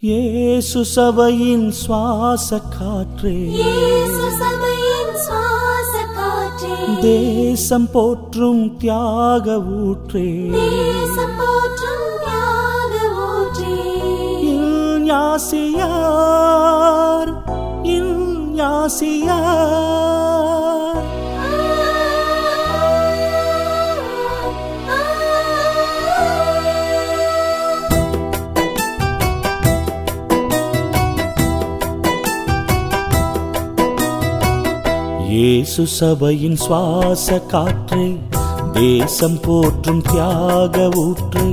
இயேசு சபையின் சுவாச காற்றே இயேசு சபையின் சுவாச காற்றே தேசம் போற்றும் தியாக ஊற்றே தேசம் போற்றும் ஞான ஊற்றே ஞாசியார் ஞாசியார் இயேசு சபையின் சுவாச காற்றே தேசம் போற்றும் தியாக ஊற்றே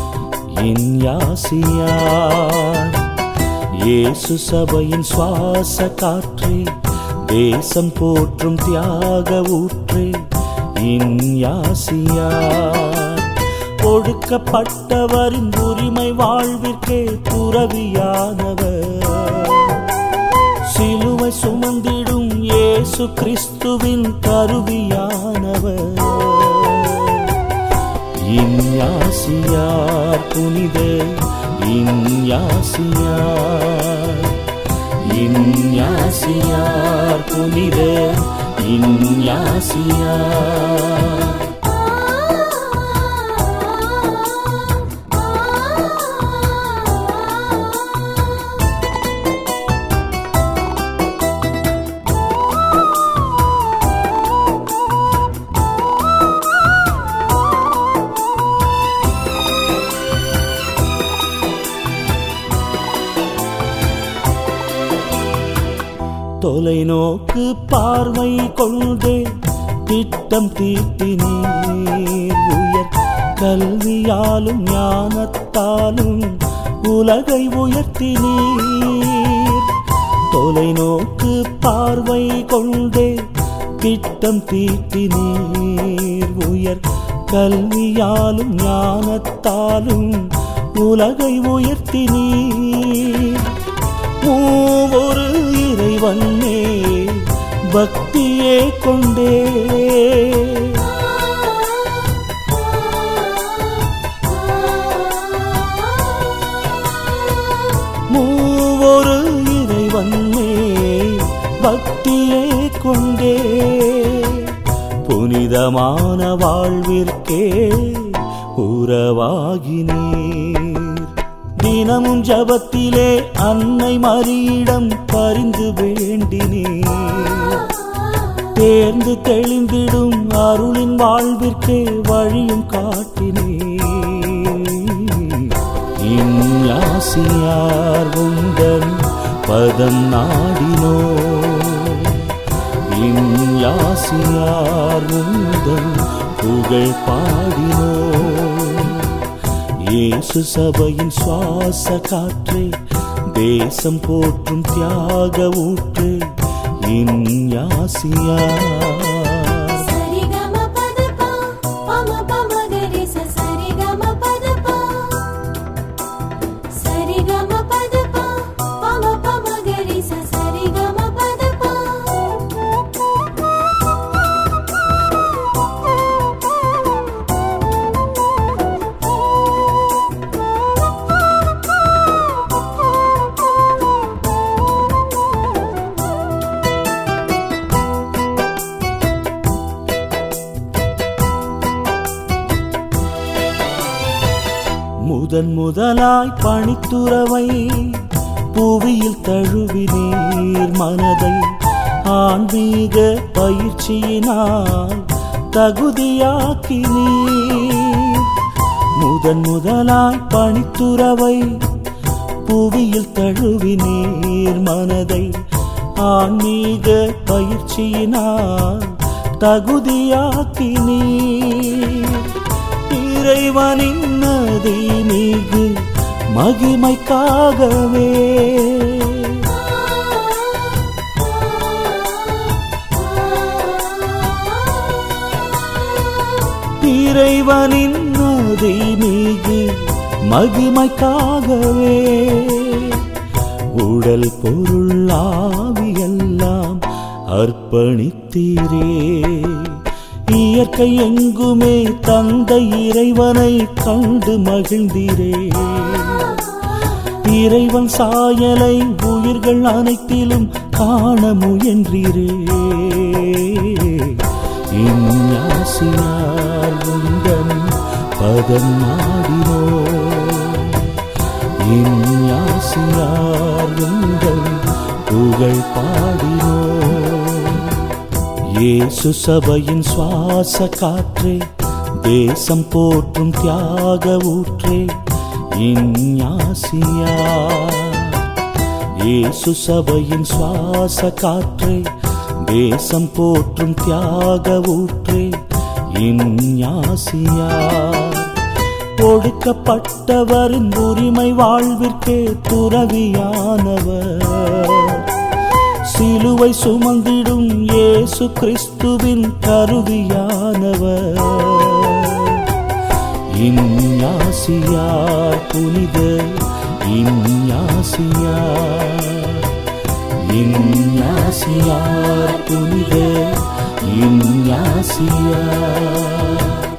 இன்யாசியார் இயேசு சபையின் சுவாச காற்றே தேசம் போற்றும் தியாக ஊற்றே இன்யாசியார் ஒடுக்கப்பட்டவரின் உரிமை வாழ்விற்கே துறவியானவர் சிலுவை சுமந்திடும் இயேசு கிறிஸ்துவின் கருவியானவர் இன்யாசியார் புனித இன்யாசியார் இன்யாசியார் புனித இன்யாசியார் தொலைநோக்கு பார்வை கொண்டே திட்டம் தீட்டினீர் உயர் கல்வியாலும் ஞானத்தாலும் உலகை உயர்த்தினீர் தொலைநோக்கு பார்வை கொண்டே திட்டம் தீட்டினீர் உயர் கல்வியாலும் ஞானத்தாலும் உலகை உயர்த்தினீர் மூவொரு இறைவன்னே பக்தியே கொண்டே மூவொரு இறைவன்னே பக்தியே கொண்டே புனிதமான வாழ்விற்கே உறவாகினீர் தினமும் ஜபத்திலே அன்னை மரியிடம் பரிந்து வேண்டினீர் தேர்ந்து தெளிந்திடும் அருளின் வாழ்விற்கே வழியும் காட்டினீர் இன்யாசியார் உந்தன் பதம் நாடினோ இன்யாசியார் உந்தன் புகழ் பாடினோ இயேசு சபையின் சுவாச காற்றே தேசம் போற்றும் தியாக ஊற்றே இன்யாசியார் சரிகம பதபா பம பம கரிச சரிகம பதபா சரிகம பதபா பம பம கரிச சரிகம பதபா முதன் முதலாய் பணித்துறவை புவியில் தழுவினீர் மனதை ஆன்மீக பயிற்சியினால் தகுதியாக்கினீர் முதன் முதலாய் பணித்துறவை புவியில் தழுவினீர் மனதை ஆன்மீக பயிற்சியினால் தகுதியாக்கினீர் இறைவனின் நதி மிகு மகிமைக்காகவே இறைவனின் நதி மிகு மகிமைக்காகவே உடல் பொருள் ஆவியெல்லாம் அர்ப்பணித்தீரே இயற்கை எங்குமே தந்தை இறைவனை கண்டு மகிழ்ந்தீரே இறைவன் சாயலை உயிர்கள் அனைத்திலும் காண முயன்றீரே இந்நாசியார் உந்தன் பதம் நாடினோ இந்நாசியார் உந்தன் புகழ் பாடினோ இயேசு சபையின் சுவாச காற்றே தேசம் போற்றும் தியாக ஊற்றே இஞ்ஞாசியா இயேசு சபையின் சுவாச காற்றே தேசம் போற்றும் தியாக ஊற்றே இஞ்ஞாசியா ஒடுக்கப்பட்டவரின் உரிமை வாழ்விற்கே துறவியானவர் சிலுவை சுமந்திடும் இயேசு கிறிஸ்துவின் கருவியானவர் இந்நாசியார் புனித இந்நாசியார் இந்நாசியார் புனித இந்நாசியார்